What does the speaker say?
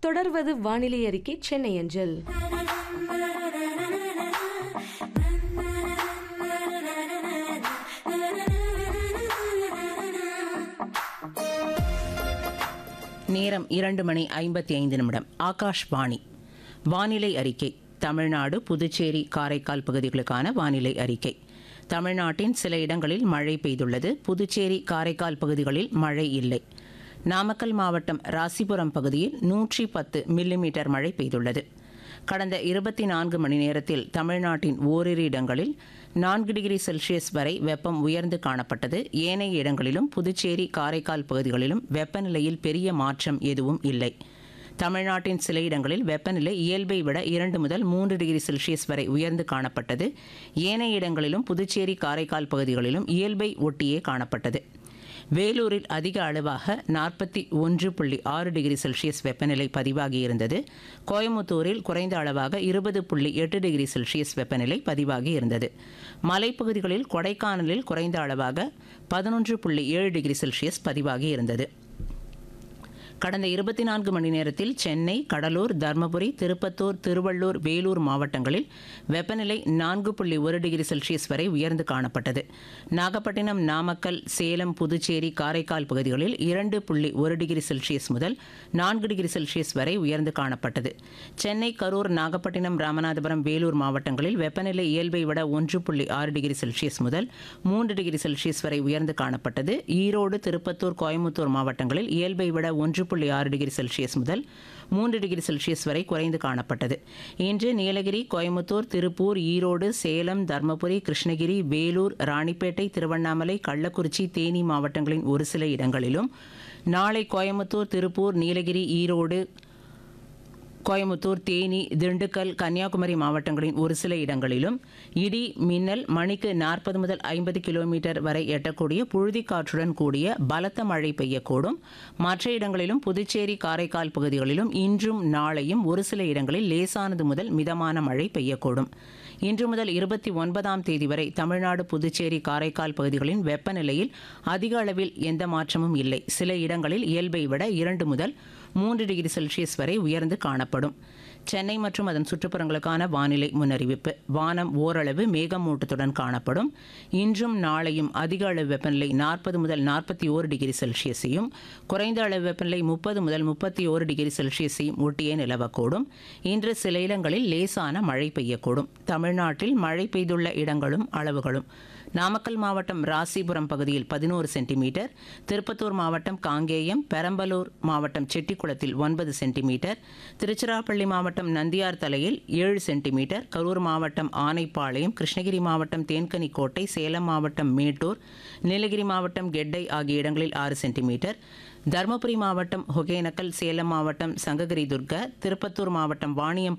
தொடர்வது வானிலை அறிக்கை சென்னை அஞ்சல் நேரம் இரண்டு மணி ஐம்பத்தி ஐந்து நிமிடம் ஆகாஷ்வாணி வானிலை அறிக்கை தமிழ்நாடு புதுச்சேரி காரைக்கால் பகுதிகளுக்கான வானிலை அறிக்கை தமிழ்நாட்டின் சில இடங்களில் மழை பெய்துள்ளது புதுச்சேரி காரைக்கால் பகுதிகளில் மழை இல்லை நாமக்கல் மாவட்டம் ராசிபுரம் பகுதியில் நூற்றி பத்து மில்லிமீட்டர் மழை பெய்துள்ளது கடந்த இருபத்தி நான்கு மணி நேரத்தில் தமிழ்நாட்டின் ஓரிரு இடங்களில் நான்கு டிகிரி செல்சியஸ் வரை வெப்பம் உயர்ந்து காணப்பட்டது ஏனைய இடங்களிலும் புதுச்சேரி காரைக்கால் பகுதிகளிலும் வெப்பநிலையில் பெரிய மாற்றம் எதுவும் இல்லை தமிழ்நாட்டின் சில இடங்களில் வெப்பநிலை இயல்பை விட இரண்டு முதல் மூன்று டிகிரி செல்சியஸ் வரை உயர்ந்து காணப்பட்டது ஏனைய இடங்களிலும் புதுச்சேரி காரைக்கால் பகுதிகளிலும் இயல்பை ஒட்டியே காணப்பட்டது வேலூரில் அதிக அளவாக நாற்பத்தி ஒன்று புள்ளி ஆறு டிகிரி செல்சியஸ் வெப்பநிலை பதிவாகியிருந்தது கோயமுத்தூரில் குறைந்த அளவாக இருபது புள்ளி எட்டு டிகிரி செல்சியஸ் வெப்பநிலை பதிவாகி இருந்தது மலைப்பகுதிகளில் கொடைக்கானலில் குறைந்த அளவாக பதினொன்று புள்ளி ஏழு டிகிரி செல்சியஸ் பதிவாகி இருந்தது கடந்த இருபத்தி நான்கு மணி நேரத்தில் சென்னை கடலூர் தர்மபுரி திருப்பத்தூர் திருவள்ளூர் வேலூர் மாவட்டங்களில் வெப்பநிலை நான்கு புள்ளி ஒரு டிகிரி செல்சியஸ் வரை உயர்ந்து காணப்பட்டது நாகப்பட்டினம் நாமக்கல் சேலம் புதுச்சேரி காரைக்கால் பகுதிகளில் இரண்டு புள்ளி ஒரு டிகிரி செல்சியஸ் முதல் நான்கு டிகிரி செல்சியஸ் வரை உயர்ந்து காணப்பட்டது சென்னை கரூர் நாகப்பட்டினம் ராமநாதபுரம் வேலூர் மாவட்டங்களில் வெப்பநிலை இயல்பை விட ஒன்று புள்ளி ஆறு டிகிரி செல்சியஸ் முதல் மூன்று டிகிரி செல்சியஸ் வரை உயர்ந்து காணப்பட்டது ஈரோடு திருப்பத்தூர் கோயமுத்தூர் மாவட்டங்களில் இயல்பை விட ஒன்று புள்ளி ஆறு டிகிரி செல்சியஸ் முதல் மூன்று டிகிரி செல்சியஸ் வரை குறைந்து காணப்பட்டது இன்று நீலகிரி கோயமுத்தூர் திருப்பூர் ஈரோடு சேலம் தர்மபுரி கிருஷ்ணகிரி வேலூர் ராணிப்பேட்டை திருவண்ணாமலை கள்ளக்குறிச்சி தேனி மாவட்டங்களின் ஒரு சில இடங்களிலும் நாளை கோயமுத்தூர் திருப்பூர் நீலகிரி ஈரோடு கோயமுத்தூர் தேனி திண்டுக்கல் கன்னியாகுமரி மாவட்டங்களின் ஒரு சில இடங்களிலும் இடி மின்னல் மணிக்கு நாற்பது முதல் ஐம்பது கிலோமீட்டர் வரை எட்டக்கூடிய புழுதிக்காற்றுடன் கூடிய பலத்த மழை பெய்யக்கூடும் மற்ற இடங்களிலும் புதுச்சேரி காரைக்கால் பகுதிகளிலும் இன்றும் நாளையும் ஒரு சில இடங்களில் லேசானது முதல் மிதமான மழை பெய்யக்கூடும் இன்று முதல் இருபத்தி ஒன்பதாம் தேதி வரை தமிழ்நாடு புதுச்சேரி காரைக்கால் பகுதிகளின் வெப்பநிலையில் அதிக அளவில் எந்த மாற்றமும் இல்லை சில இடங்களில் இயல்பை விட இரண்டு முதல் மூன்று டிகிரி செல்சியஸ் வரை உயர்ந்து காணப்படும் சென்னை மற்றும் அதன் சுற்றுப்புறங்களுக்கான வானிலை முன்னறிவிப்பு வானம் ஓரளவு மேகமூட்டத்துடன் காணப்படும் இன்றும் நாளையும் அதிக அளவு வெப்பநிலை நாற்பது முதல் நாற்பத்தி ஓரு டிகிரி செல்சியஸையும் குறைந்த அளவு வெப்பநிலை முப்பது முதல் முப்பத்தி ஓரு டிகிரி செல்சியஸையும் ஒட்டியே நிலவக்கூடும் இன்று சில இடங்களில் லேசான மழை பெய்யக்கூடும் தமிழ்நாட்டில் மழை பெய்துள்ள இடங்களும் அளவுகளும் நாமக்கல் மாவட்டம் ராசிபுரம் பகுதியில் பதினோரு சென்டிமீட்டர் திருப்பத்தூர் மாவட்டம் காங்கேயம் பெரம்பலூர் மாவட்டம் செட்டிக்குளத்தில் ஒன்பது சென்டிமீட்டர் திருச்சிராப்பள்ளி மாவட்டம் நந்தியார் தலையில் ஏழு சென்டிமீட்டர் கரூர் மாவட்டம் ஆனைப்பாளையம் கிருஷ்ணகிரி மாவட்டம் தேன்கனிக்கோட்டை சேலம் மாவட்டம் மேட்டூர் நீலகிரி மாவட்டம் கெட்டை ஆகிய இடங்களில் ஆறு சென்டிமீட்டர் தருமபுரி மாவட்டம் ஒகேனக்கல் சேலம் மாவட்டம் சங்ககிரி துர்கா திருப்பத்தூர் மாவட்டம் வாணியம்